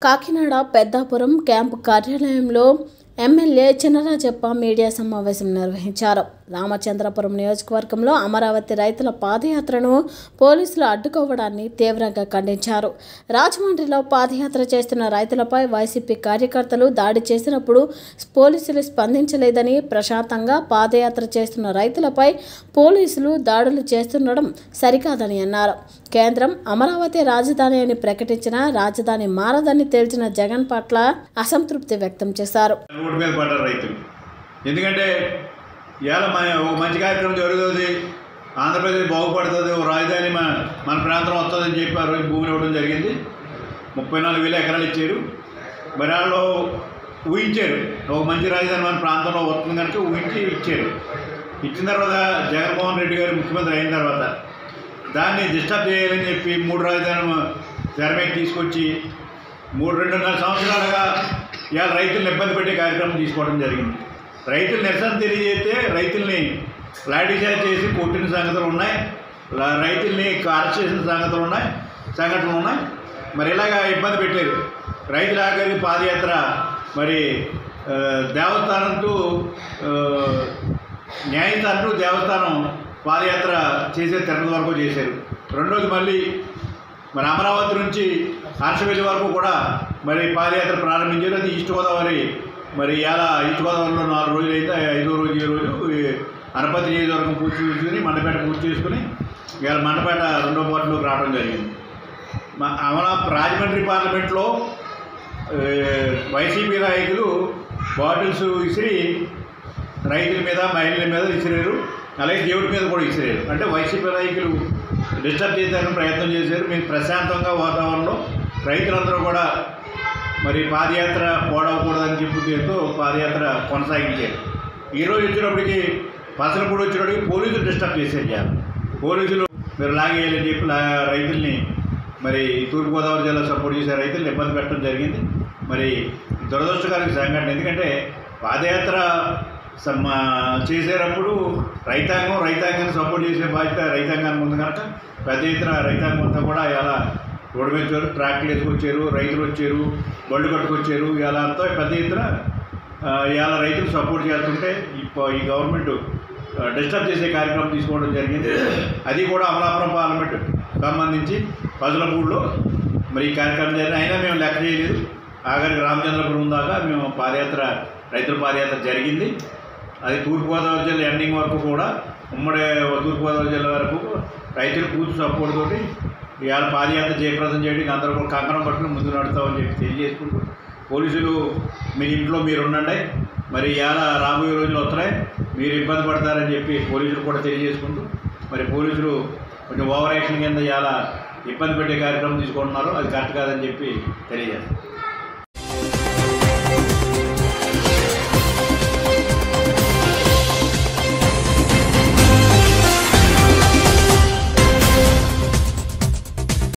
Kakinada Peddapuram camp కార్యాలయంలో MLA Chinarajappa media సమావేశం నిర్వహించారు రామచంద్రపురం నియోజకవర్గంలో అమరావతి రైతుల పాదయాత్రను పోలీసులు అడ్డుకోవడాన్ని తీవ్రంగా ఖండించారు రాజమండ్రిలో పాదయాత్ర చేస్తున్న రైతులపై వైసీపీ కార్యకర్తలు దాడి చేసినప్పుడు పోలీసులు స్పందించలేదని ప్రశాంతంగా పాదయాత్ర చేస్తున్న రైతులపై పోలీసులు దాడులు చేస్తుండడం సరికాదని అన్నారు కేంద్రం అమరావతి రాజధాని అని ప్రకటించిన రాజధాని మారదని తేల్చిన జగన్ పట్ల అసంతృప్తి వ్యక్తం చేశారు రోడ్డు మీద పడ్డారు రైతులు ఎందుకంటే ఇవాళ మన ఒక మంచి కార్యక్రమం జరుగుతుంది ఆంధ్రప్రదేశ్ బాగుపడుతుంది ఓ రాజధాని మన మన ప్రాంతం వస్తుందని చెప్పి ఆ రోజు భూమిని ఇవ్వడం జరిగింది ముప్పై నాలుగు వేల ఎకరాలు ఇచ్చారు మరి వాళ్ళు ఊహించారు ఒక మంచి రాజధాని మన ప్రాంతంలో వస్తుంది కనుక ఊహించి ఇచ్చారు ఇచ్చిన తర్వాత జగన్మోహన్ రెడ్డి గారు ముఖ్యమంత్రి అయిన తర్వాత దాన్ని డిస్టర్బ్ చేయాలని చెప్పి మూడు రాజధాని తెర మీద తీసుకొచ్చి మూడు రెండున్నర సంవత్సరాలుగా ఇవాళ రైతులను ఇబ్బంది పెట్టే కార్యక్రమం తీసుకోవడం జరిగింది రైతులు నిరసన తెలియజేస్తే రైతుల్ని లాఠీచార్జ్ చేసి కొట్టిన సంగతులు ఉన్నాయి లా- రైతుల్ని అరెస్ట్ చేసిన సంగతులు ఉన్నాయి సంఘటనలు ఉన్నాయి మరి ఇలాగా ఇబ్బంది పెట్టారు రైతుల ఆఖరికి పాదయాత్ర మరి ఆ, దేవస్థానం టు ఆ, న్యాయస్థానం టు దేవస్థానం పాదయాత్ర చేసే తిరుపతి వరకు చేశారు రెండోది మళ్ళీ మరి అమరావతి నుంచి హర్షవెల్లి వరకు కూడా మరి పాదయాత్ర ప్రారంభించారు అది ఈస్ట్ గోదావరి మరి ఇలా ఈస్ట్ గోదావరిలో నాలుగు రోజులు అయితే ఐదో రోజు ఈ రోజు ఈ అనపతి నియోజకవర్గం పూర్తి చేసుకుని మండపేట పూర్తి చేసుకుని ఇవాళ మండపేట రెండో పోర్టులోకి రావడం జరిగింది మా అమలా రాజమండ్రి పార్లమెంట్లో ఏ, వైసీపీ నాయకులు బాటిల్స్ విసిరి రైతుల మీద మహిళల మీద విసిరారు అలాగే దేవుడి మీద కూడా విసిరారు అంటే వైసీపీ నాయకులు డిస్టర్బ్ చేసేందుకు ప్రయత్నం చేశారు మేము ప్రశాంతంగా వాతావరణంలో రైతులందరూ కూడా మరి పాదయాత్ర పోడవకూడదని చెప్పుతూ పాదయాత్ర కొనసాగించారు ఈరోజు వచ్చినప్పటికి పసలపూడి వచ్చినప్పటికి పోలీసులు డిస్టర్బ్ చేశారు ఇవాళ. పోలీసులు మీరు లాగేయాలని చెప్పి లా- రైతుల్ని మరి తూర్పుగోదావరి జిల్లా సపోర్ట్ చేసే రైతులను ఇబ్బంది పెట్టడం జరిగింది మరి దురదృష్టకరమైన సంఘటన ఎందుకంటే పాదయాత్ర సమ్మ చేసేటప్పుడు రైతాంగం రైతాంగాన్ని సపోర్ట్ చేసే బాధ్యత రైతాంగానికి ఉంది కనుక పెద్ద ఎత్తున రైతాంగం అంతా కూడా ఇలా రోడ్డు మీద వచ్చారు ట్రాక్టర్లు వేసుకొచ్చారు రైతులు వచ్చారు బళ్ళు కట్టుకొచ్చారు ఇలా అంతా పెద్ద ఎత్తున ఆ, ఇవాళ రైతులు సపోర్ట్ చేస్తుంటే ఇప్పుడు ఈ గవర్నమెంట్ ఆ, డిస్టర్బ్ చేసే కార్యక్రమం తీసుకోవడం జరిగింది అది కూడా అమలాపురం పార్లమెంట్ సంబంధించి పజలపూడిలో మరి ఈ కార్యక్రమం జరిగింది అయినా మేము లెక్క చేయలేదు ఆఖరికి రామచంద్రపురం దాకా మేము పాదయాత్ర రైతుల పాదయాత్ర జరిగింది అది తూర్పుగోదావరి జిల్లా ఎండింగ్ వరకు కూడా ఉమ్మడి తూర్పుగోదావరి జిల్లా వరకు రైతుల పూర్తి సపోర్ట్ తోటి ఇవాళ పాదయాత్ర జయప్రదం చేయడానికి అందరూ కూడా కంకణం పట్టుకుని ముందు నడుస్తామని చెప్పి తెలియజేసుకుంటూ పోలీసులు మీ ఇంట్లో మీరు ఉండండి మరి ఇవాళ రాబోయే రోజులు వస్తున్నాయి మీరు ఇబ్బంది పడతారని చెప్పి పోలీసులు కూడా తెలియజేసుకుంటూ మరి పోలీసులు కొంచెం ఓవర్ యాక్షన్ కింద ఇవాళ ఇబ్బంది పెట్టే కార్యక్రమం తీసుకుంటున్నారు అది కరెక్ట్ కాదని చెప్పి తెలియజేస్తారు